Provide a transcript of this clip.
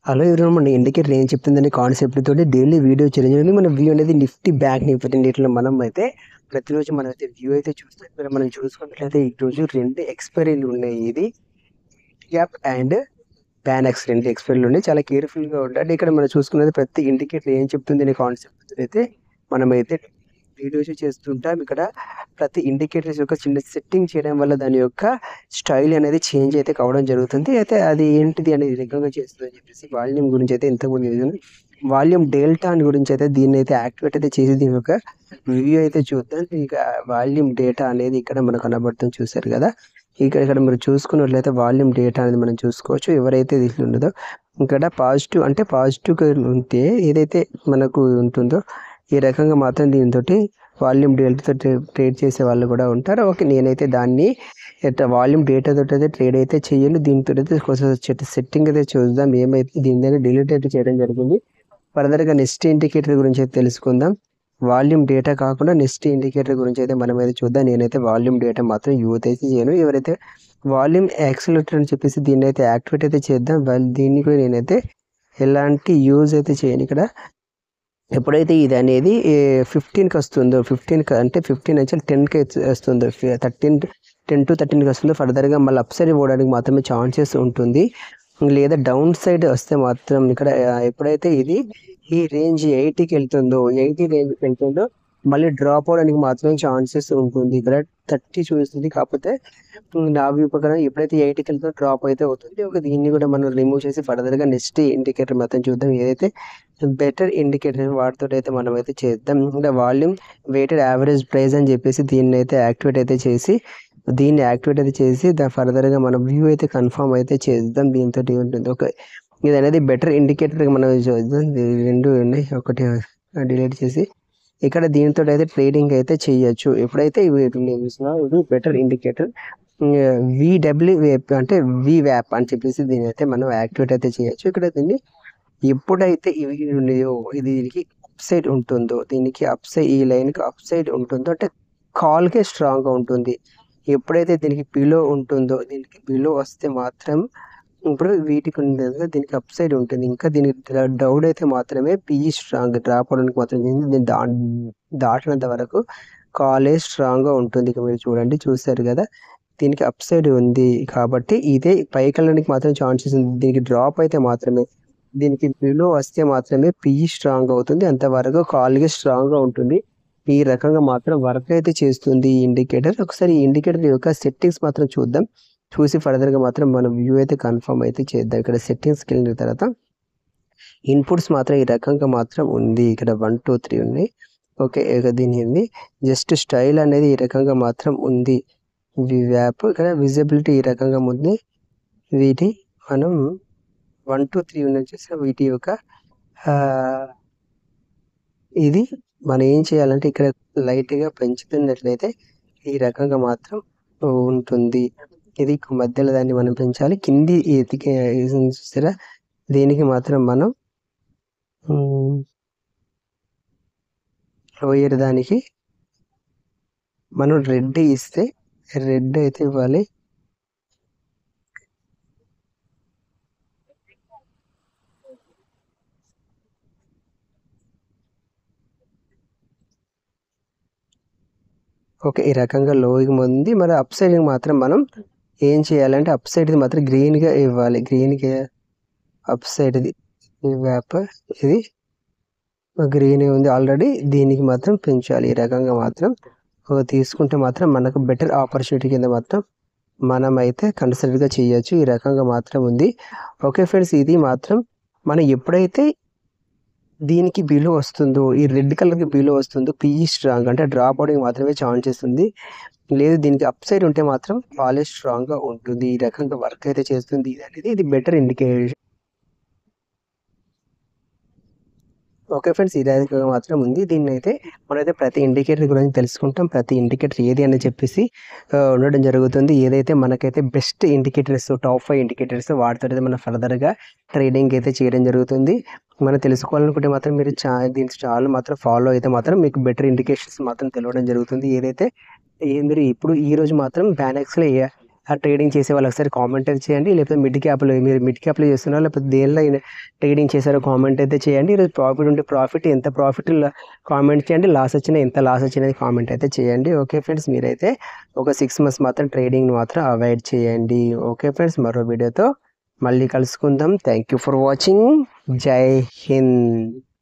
hello ఎవరైనా మన indicator ఏం చెప్తుందని కాన్సెప్ట్ తోటి డైలీ వీడియో చేయడం జరిగింది మన వ్యూ అనేది నిఫ్టీ బ్యాక్ నిఫ్టీ నీటిలో మనం అయితే ప్రతిరోజు మనం అయితే వ్యూ అయితే చూస్తాం ఇక్కడ మనం చూసుకున్నట్లయితే ఈ రోజు రెండు ఎక్స్పైరీలు ఉన్నాయి ఇది గ్యాప్ అండ్ ప్యానెక్స్ రెండు ఎక్స్పైరీలు ఉన్నాయి చాలా కేర్ఫుల్గా ఉండాలి ఇక్కడ మనం చూసుకున్నది ప్రతి ఇండికేటర్ ఏం చెప్తుంది అనే కాన్సెప్ట్ అయితే మనమైతే వీడియోస్ చేస్తుంటాం ఇక్కడ ప్రతి ఇండికేటర్స్ యొక్క చిన్న సెట్టింగ్ చేయడం వల్ల దాని యొక్క స్టైల్ అనేది చేంజ్ అయితే కావడం జరుగుతుంది అయితే అది ఏంటిది అనేది రకంగా చేస్తుంది అని చెప్పేసి వాల్యూమ్ గురించి అయితే ఇంతకుముందు చూసాను వాల్యూమ్ డెల్టా అని గురించి అయితే దీన్ని అయితే యాక్టివేట్ అయితే చేసి దీని యొక్క రివ్యూ అయితే చూద్దాం ఇక వాల్యూమ్ డేటా అనేది ఇక్కడ మనకు కనబడుతుంది చూసారు కదా ఇక్కడ ఇక్కడ మీరు చూసుకున్నట్లయితే వాల్యూమ్ డేటా అనేది మనం చూసుకోవచ్చు ఎవరైతే దీంట్లో ఉండదో ఇక్కడ పాజిటివ్ అంటే పాజిటివ్గా ఉంటే ఏదైతే మనకు ఉంటుందో ఈ రకంగా మాత్రం దీంతో వాల్యూమ్ డేటాతో ట్రేడ్ చేసే వాళ్ళు కూడా ఉంటారు ఓకే నేనైతే దాన్ని వాల్యూమ్ డేటాతో అయితే ట్రేడ్ అయితే చేయను దీంతో అయితే కొంచెం సెట్టింగ్ అయితే చూద్దాం ఏమైతే దీని దగ్గర డిలీట్ అయితే చేయడం జరిగింది ఫర్దర్గా నెక్స్ట్ ఇండికేటర్ గురించి అయితే తెలుసుకుందాం వాల్యూమ్ డేటా కాకుండా నెక్స్ట్ ఇండికేటర్ గురించి అయితే మనం అయితే చూద్దాం నేనైతే వాల్యూమ్ డేటా మాత్రం యూత్ అయితే చేయను ఎవరైతే వాల్యూమ్ యాక్సిలేటర్ అని చెప్పేసి దీన్ని అయితే యాక్టివేట్ అయితే చేద్దాం వాళ్ళు దీన్ని కూడా నేనైతే ఎలాంటి యూజ్ అయితే చేయను ఇక్కడ ఎప్పుడైతే ఇది అనేది ఫిఫ్టీన్కి వస్తుందో ఫిఫ్టీన్కి అంటే ఫిఫ్టీన్ నుంచి టెన్కి వస్తుందో థర్టీన్ టెన్ టు థర్టీన్కి వస్తుందో ఫర్దర్గా మళ్ళీ అప్ సైడ్ పోవడానికి మాత్రమే ఛాన్సెస్ ఉంటుంది లేదా డౌన్ సైడ్ వస్తే మాత్రం ఇక్కడ ఎప్పుడైతే ఇది ఈ రేంజ్ ఎయిటీకి వెళ్తుందో ఎయిటీ రేంజ్కి వెళ్తుందో మళ్ళీ డ్రాప్ అవడానికి మాత్రమే ఛాన్సెస్ ఉంటుంది ఇక్కడ థర్టీ చూస్తుంది కాకపోతే నా వ్యూ ప్రకారం ఎప్పుడైతే ఎయిటీకి వెళ్తుందో డ్రాప్ అయితే అవుతుంది ఒక దీన్ని కూడా మనం రిమూవ్ చేసి ఫర్దర్గా నెక్స్ట్ ఇండికేటర్ మాత్రం చూద్దాం ఏదైతే బెటర్ ఇండికేటర్ వాటితో అయితే మనం అయితే చేద్దాం ఇంకా వాల్యూమ్ వెయిటెడ్ యావరేజ్ ప్రైస్ అని చెప్పేసి దీన్ని అయితే యాక్టివేట్ అయితే చేసి దీన్ని యాక్టివేట్ అయితే చేసి దాని ఫర్దర్గా మనం వ్యూ అయితే కన్ఫర్మ్ అయితే చేద్దాం దీంతో ఉంటుంది ఒక ఇది అనేది బెటర్ ఇండికేటర్ మనం చూద్దాం ఇది రెండు ఉన్నాయి ఒకటి డిలీట్ చేసి ఇక్కడ దీంతో అయితే ట్రేడింగ్ అయితే చేయొచ్చు ఎప్పుడైతే ఇవి చూసినా ఇది బెటర్ ఇండికేటర్ విడబ్ల్యూ అంటే వి వ్యాప్ అని చెప్పేసి దీని అయితే మనం యాక్టివేట్ అయితే చేయొచ్చు ఇక్కడ దీన్ని ఎప్పుడైతే ఇవి ఉన్నాయో ఇది దీనికి అప్ సైడ్ ఉంటుందో దీనికి అప్ సైడ్ ఈ లైన్కి అప్ సైడ్ ఉంటుందో అంటే కాల్కే స్ట్రాంగ్గా ఉంటుంది ఎప్పుడైతే దీనికి బిలో ఉంటుందో దీనికి బిలో వస్తే మాత్రం ఇప్పుడు వీటికి ఉండేది దీనికి అప్ సైడ్ ఉంటుంది ఇంకా దీనికి డౌన్ అయితే మాత్రమే పిఈ స్ట్రాంగ్ డ్రాప్ అవడానికి మాత్రం దీన్ని దా దాటినంత వరకు కాలే స్ట్రాంగ్గా ఉంటుంది ఇక మీరు చూడండి చూసారు కదా దీనికి అప్ సైడ్ ఉంది కాబట్టి ఇదే పైకి వెళ్ళడానికి మాత్రం ఛాన్సెస్ ఉంది దీనికి డ్రాప్ అయితే మాత్రమే దీనికి బిలో వస్తే మాత్రమే పిఈ స్ట్రాంగ్ అవుతుంది అంతవరకు కాల్గా స్ట్రాంగ్గా ఉంటుంది ఈ రకంగా మాత్రం వర్క్ అయితే చేస్తుంది ఈ ఇండికేటర్ ఒకసారి ఈ ఇండికేటర్ యొక్క సెట్టింగ్స్ మాత్రం చూద్దాం చూసి ఫర్దర్గా మాత్రం మనం వ్యూ అయితే కన్ఫర్మ్ అయితే చేద్దాం ఇక్కడ సెట్టింగ్స్కి వెళ్ళిన తర్వాత ఇన్పుట్స్ మాత్రం ఈ రకంగా మాత్రం ఉంది ఇక్కడ వన్ టూ త్రీ ఉన్నాయి ఓకే ఇక దీని ఉంది జస్ట్ స్టైల్ అనేది ఈ రకంగా మాత్రం ఉంది వ్యాప్ ఇక్కడ విజిబిలిటీ ఈ రకంగా ఉంది వీటి మనం వన్ టూ త్రీ ఉన్న వచ్చేసి వీటి యొక్క ఇది మనం ఏం చేయాలంటే ఇక్కడ లైట్గా పెంచుతున్నట్లయితే ఈ రకంగా మాత్రం ఉంటుంది ఇది మధ్యలో దాన్ని మనం పెంచాలి కింది ఎతికి చూసారా దీనికి మాత్రం మనం లోయర్ దానికి మనం రెడ్ ఇస్తే రెడ్ అయితే ఇవ్వాలి ఓకే ఈ రకంగా లోకి ఉంది మరి అప్ సైడ్ మాత్రం మనం ఏం చేయాలంటే అప్ సైడ్ది మాత్రం గ్రీన్గా ఇవ్వాలి గ్రీన్గా అప్ సైడ్ది ఈ వ్యాప్ ఇది గ్రీన్ ఉంది ఆల్రెడీ దీనికి మాత్రం పెంచాలి ఈ రకంగా మాత్రం తీసుకుంటే మాత్రం మనకు బెటర్ ఆపర్చునిటీ కింద మాత్రం మనం అయితే కన్సిడర్గా చేయొచ్చు ఈ రకంగా మాత్రం ఉంది ఓకే ఫ్రెండ్స్ ఇది మాత్రం మనం ఎప్పుడైతే దీనికి బిలో వస్తుందో ఈ రెడ్ కలర్కి బిలో వస్తుందో పిఈ స్ట్రాంగ్ అంటే డ్రాప్ అవడానికి మాత్రమే ఛాన్స్ ఉంది లేదు దీనికి అప్ సైడ్ ఉంటే మాత్రం కాలేజ్ స్ట్రాంగ్గా ఉంటుంది ఈ రకంగా వర్క్ అయితే చేస్తుంది ఇది అనేది ఇది బెటర్ ఇండికేషన్ ఓకే ఫ్రెండ్స్ ఇది మాత్రం ఉంది దీన్ని అయితే మనమైతే ప్రతి ఇండికేటర్ గురించి తెలుసుకుంటాం ప్రతి ఇండికేటర్ ఏది అని చెప్పేసి ఉండడం జరుగుతుంది ఏదైతే మనకైతే best indicators top five indicators వాటితో అయితే మనం ఫర్దర్గా ట్రేడింగ్ అయితే చేయడం జరుగుతుంది మనం తెలుసుకోవాలనుకుంటే మాత్రం మీరు చా దీని చాలా మాత్రం ఫాలో అయితే మాత్రం మీకు బెటర్ ఇండికేషన్స్ మాత్రం తెలియడం జరుగుతుంది ఏదైతే మీరు ఇప్పుడు ఈ రోజు మాత్రం బ్యానెక్స్లో ఆ ట్రేడింగ్ చేసే వాళ్ళు ఒకసారి కామెంట్ అయితే చేయండి లేకపోతే మిడ్ క్యాప్లో మీరు మిడ్ క్యాప్లో చేస్తున్నారో లేకపోతే దేనిలో ట్రేడింగ్ చేశారో కామెంట్ అయితే చేయండి ఈరోజు ప్రాఫిట్ ఉంటే ప్రాఫిట్ ఎంత ప్రాఫిట్ కామెంట్ చేయండి లాస్ వచ్చినా ఎంత లాస్ వచ్చినది కామెంట్ అయితే చేయండి ఓకే ఫ్రెండ్స్ మీరైతే ఒక సిక్స్ మంత్స్ మాత్రం ట్రేడింగ్ మాత్రం అవాయిడ్ చేయండి ఓకే ఫ్రెండ్స్ మరో వీడియోతో మళ్ళీ కలుసుకుందాం థ్యాంక్ యూ ఫర్ వాచింగ్ జై హింద్